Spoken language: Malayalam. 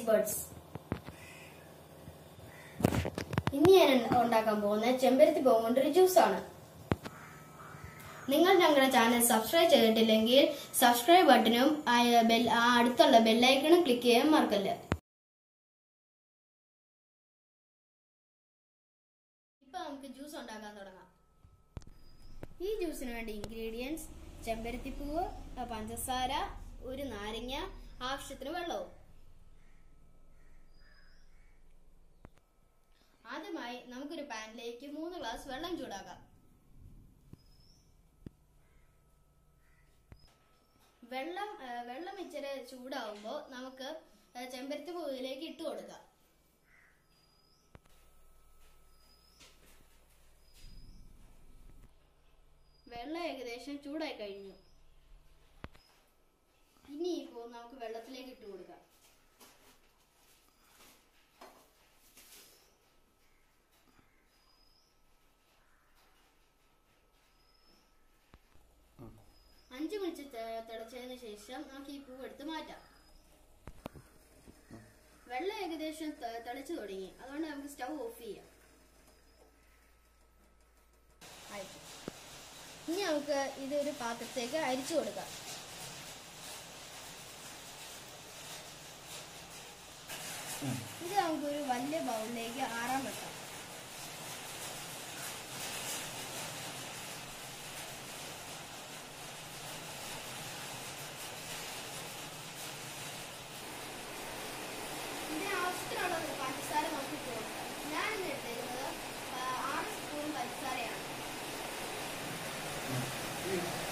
ബേർഡ്സ് ഇന്ന് ഞാൻ ഉണ്ടാക്കാൻ പോകുന്ന ചെമ്പരത്തി പൂവ് കൊണ്ടൊരു ജ്യൂസാണ് നിങ്ങൾ ഞങ്ങളുടെ ചാനൽ സബ്സ്ക്രൈബ് ചെയ്തിട്ടില്ലെങ്കിൽ സബ്സ്ക്രൈബ് ബട്ടണും ആ ബെൽ- ആ അടുത്തുള്ള ബെല്ലൈക്കണും ക്ലിക്ക് ചെയ്യാൻ മറക്കല്ല ഇപ്പൊ നമുക്ക് ജ്യൂസ് ഉണ്ടാക്കാൻ തുടങ്ങാം ഈ ജ്യൂസിന് വേണ്ട ഇൻഗ്രീഡിയൻസ് ചെമ്പരത്തിപ്പൂവ് പഞ്ചസാര ഒരു നാരങ്ങ ആവശ്യത്തിന് വെള്ളവും ആദ്യമായി നമുക്കൊരു പാനിലേക്ക് മൂന്ന് ഗ്ലാസ് വെള്ളം ചൂടാക്കാം വെള്ളം ആ, വെള്ളം ഇച്ചിരി ചൂടാവുമ്പോൾ നമുക്ക് ആ, ചെമ്പരത്തി പൂവിലേക്ക് ഇട്ട് കൊടുക്കാം വെള്ളം ഏകദേശം ചൂടായി കഴിഞ്ഞു ഇനി ഈ പൂ നമുക്ക് വെള്ളത്തിലേക്ക് ഇട്ട് കൊടുക്കാം അഞ്ചു മിനിറ്റ് തെ- തിളച്ചതിന് ശേഷം നമുക്ക് ഈ പൂവ് എടുത്ത് മാറ്റാം വെള്ളം ഏകദേശം തെ- തിളച്ചു തുടങ്ങി അതുകൊണ്ട് നമുക്ക് സ്റ്റൗ ഓഫ് ചെയ്യാം ആയിട്ട് ഇനി നമുക്ക് ഇതൊരു പാത്രത്തേക്ക് അരിച്ചു കൊടുക്കാം ഇത് നമുക്കൊരു വലിയ ബൗളിലേക്ക് ആറാൻ വെക്കാം ഇതിന് ആവശ്യത്തിനുള്ള ഒരു പഞ്ചസാര നമുക്ക് ഇട്ട് കൊടുക്കാം ഞാൻ ഇന്ന് എടുത്തിരുന്നത് ആ, ആറ് സ്പൂൺ പഞ്ചസാരയാണ്